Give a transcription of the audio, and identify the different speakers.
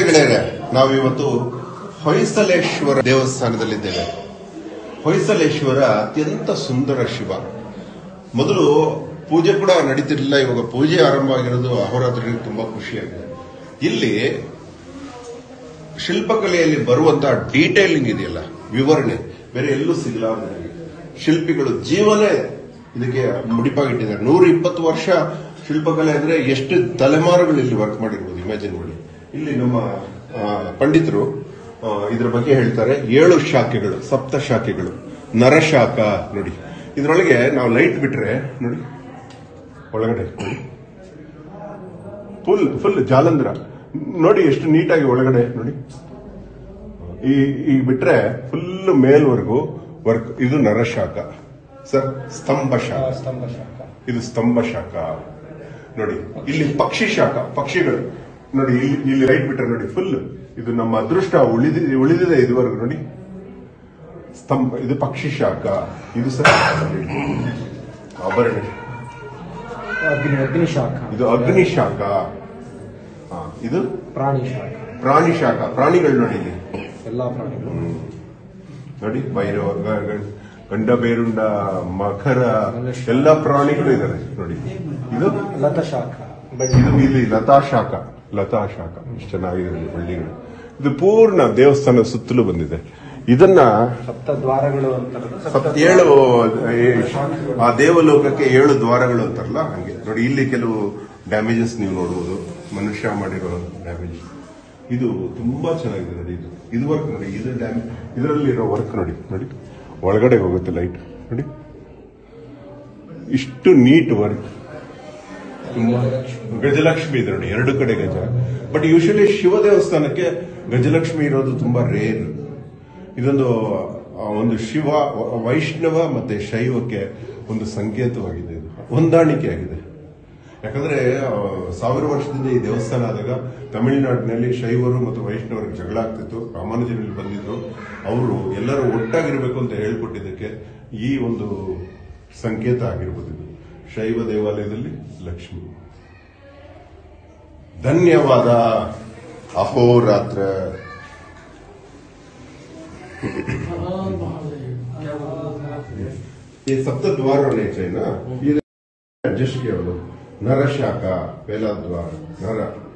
Speaker 1: ಗೆಳೆಯರೆ ನಾವಿವತ್ತು ಹೊಯ್ಸಲೇಶ್ವರ ದೇವಸ್ಥಾನದಲ್ಲಿದ್ದೇವೆ ಹೊಯ್ಸಲೇಶ್ವರ ಅತ್ಯಂತ ಸುಂದರ ಶಿವ ಮೊದಲು ಪೂಜೆ ಕೂಡ ನಡೀತಿರ್ಲಿಲ್ಲ ಇವಾಗ ಪೂಜೆ ಆರಂಭ ಆಗಿರೋದು ಅಹೋರಾತ್ರಿಗೆ ತುಂಬಾ ಖುಷಿಯಾಗಿದೆ ಇಲ್ಲಿ ಶಿಲ್ಪಕಲೆಯಲ್ಲಿ ಬರುವಂತಹ ಡೀಟೇಲಿಂಗ್ ಇದೆಯಲ್ಲ ವಿವರಣೆ ಬೇರೆ ಎಲ್ಲೂ ಸಿಗಲಾರ್ದು ನನಗೆ. ಶಿಲ್ಪಿಗಳು ಜೀವನೇ ಇದಕ್ಕೆ ಮುಡಿಪಾಗಿಟ್ಟಿದ್ದಾರೆ ನೂರ ಇಪ್ಪತ್ತು ವರ್ಷ ಶಿಲ್ಪಕಲೆ ಅಂದ್ರೆ ಎಷ್ಟು ತಲೆಮಾರುಗಳು ಇಲ್ಲಿ ವರ್ಕ್ ಮಾಡಿರ್ಬೋದು ಇಮ್ಯಾಜಿನ್ ಮಾಡಿ ಇಲ್ಲಿ ನಮ್ಮ ಆ, ಪಂಡಿತರು ಆ, ಇದ್ರ ಬಗ್ಗೆ ಹೇಳ್ತಾರೆ ಏಳು ಶಾಖೆಗಳು ಸಪ್ತ ಶಾಖೆಗಳು ನರಶಾಖ ನೋಡಿ ಇದರೊಳಗೆ ನಾವು ಲೈಟ್ ಬಿಟ್ರೆ ನೋಡಿ ಒಳಗಡೆ ನೋಡಿ ಫುಲ್ ಫುಲ್ ಜಾಲಂಧ್ರ ನೋಡಿ ಎಷ್ಟು ನೀಟಾಗಿ ಒಳಗಡೆ ನೋಡಿ ಈ ಈಗ ಬಿಟ್ರೆ ಫುಲ್ ಮೇಲ್ವರೆಗೂ ವರ್ಕ್ ಇದು ನರಶಾಖ ಸರ್ ಸ್ತಂಭ ಶಾಖ
Speaker 2: ಸ್ತಂಭ ಶಾಖ
Speaker 1: ಇದು ಸ್ತಂಭ ಶಾಖ ನೋಡಿ ಇಲ್ಲಿ ಪಕ್ಷಿ ಶಾಖ ಪಕ್ಷಿಗಳು ನೋಡಿ ಇಲ್ಲಿ ಇಲ್ಲಿ ಲೈಟ್ ಬಿಟ್ರೆ ನೋಡಿ ಫುಲ್ ಇದು ನಮ್ಮ ಅದೃಷ್ಟ ಉಳಿದಿ ಉಳಿದಿದೆ ಇದುವರೆಗೂ ನೋಡಿ ಸ್ತಂಭ ಇದು ಪಕ್ಷಿ ಶಾಖ ಇದು ಸರ್ ಆಭರಣ
Speaker 2: ಅಗ್ನಿ ಅಗ್ನಿ ಶಾಖ
Speaker 1: ಇದು ಅಗ್ನಿ ಶಾಖ ಹಾ, ಇದು
Speaker 2: ಪ್ರಾಣಿ ಶಾಖ
Speaker 1: ಪ್ರಾಣಿ ಶಾಖ ಪ್ರಾಣಿಗಳು ನೋಡಿ ಇಲ್ಲಿ
Speaker 2: ಎಲ್ಲಾ ಪ್ರಾಣಿಗಳು
Speaker 1: ನೋಡಿ ಭೈರವ ಗ- ಗ- ಗಂಡ ಬೇರುಂಡ ಮಕರ ಎಲ್ಲ ಪ್ರಾಣಿಗಳು ಇದಾವೆ ನೋಡಿ ಇದು
Speaker 2: ಲತ ಶಾಖ
Speaker 1: ಇದು ಇಲ್ಲಿ ಲತಾ ಶಾಖ ಲತಾ ಶಾಖ ಇಷ್ಟು ಚೆನ್ನಾಗಿದೆ ಇಲ್ಲಿ ಬಳ್ಳಿಗಳು ಇದು ಪೂರ್ಣ ದೇವಸ್ಥಾನ ಸುತ್ತಲೂ ಬಂದಿದೆ ಇದನ್ನ
Speaker 2: ಸಪ್ತ ದ್ವಾರಗಳು ಅಂತಾರಲ್ಲ
Speaker 1: ಸಪ್ತ ಏಳು ಆ ದೇವಲೋಕಕ್ಕೆ ಏಳು ದ್ವಾರಗಳು ಅಂತಾರಲ್ಲ ಹಂಗೆ ನೋಡಿ ಇಲ್ಲಿ ಕೆಲವು ಡ್ಯಾಮೇಜಸ್ ನೀವು ನೋಡಬಹುದು ಮನುಷ್ಯ ಮಾಡಿರೋ ಡ್ಯಾಮೇಜ್ ಇದು ತುಂಬಾ ಚೆನ್ನಾಗಿದೆ ನೋಡಿ ಇದು ಇದು ವರ್ಕ್ ನೋಡಿ ಇದು ಡ್ಯಾಮೇಜ್ ಇದರಲ್ಲಿರೋ ವರ್ಕ್ ನೋಡಿ ನೋಡಿ ಒಳಗಡೆ ಹೋಗುತ್ತೆ ಲೈಟ್ ನೋಡಿ ಇಷ್ಟು ನೀಟ್ ವರ್ಕ್ ತುಂಬಾ ಗಜಲಕ್ಷ್ಮಿ ಇದೆ ನೋಡಿ ಎರಡು ಕಡೆ ಗಜ ಬಟ್ ಯೂಶಲಿ ಶಿವ ದೇವಸ್ಥಾನಕ್ಕೆ ಗಜಲಕ್ಷ್ಮಿ ಇರೋದು ತುಂಬಾ ರೇರ್ ಇದೊಂದು ಆ, ಒಂದು ಶಿವ ವೈಷ್ಣವ ಮತ್ತೆ ಶೈವಕ್ಕೆ ಒಂದು ಸಂಕೇತವಾಗಿದೆ ಇದು ಹೊಂದಾಣಿಕೆ ಆಗಿದೆ ಯಾಕಂದ್ರೆ ಆ, ಸಾವಿರ ವರ್ಷದಿಂದ ಈ ದೇವಸ್ಥಾನ ಆದಾಗ ತಮಿಳುನಾಡಿನಲ್ಲಿ ಶೈವರು ಮತ್ತು ವೈಷ್ಣವರಿಗೆ ಜಗಳ ಆಗ್ತಿತ್ತು ರಾಮಾನುಜನಲ್ಲಿ ಬಂದಿದ್ರು ಅವರು ಎಲ್ಲರೂ ಒಟ್ಟಾಗಿರ್ಬೇಕು ಅಂತ ಹೇಳ್ಕೊಟ್ಟಿದ್ದಕ್ಕೆ ಈ ಒಂದು ಸಂಕೇತ ಆಗಿರ್ಬೋದು ಇದು ಶೈವ ದೇವಾಲಯದಲ್ಲಿ ಲಕ್ಷ್ಮಿ ಧನ್ಯವಾದ ಅಹೋರಾತ್ರ ये सप्त द्वार होने चाहिए ना ये एडजस्ट किया वो नर शाखा पहला द्वार नर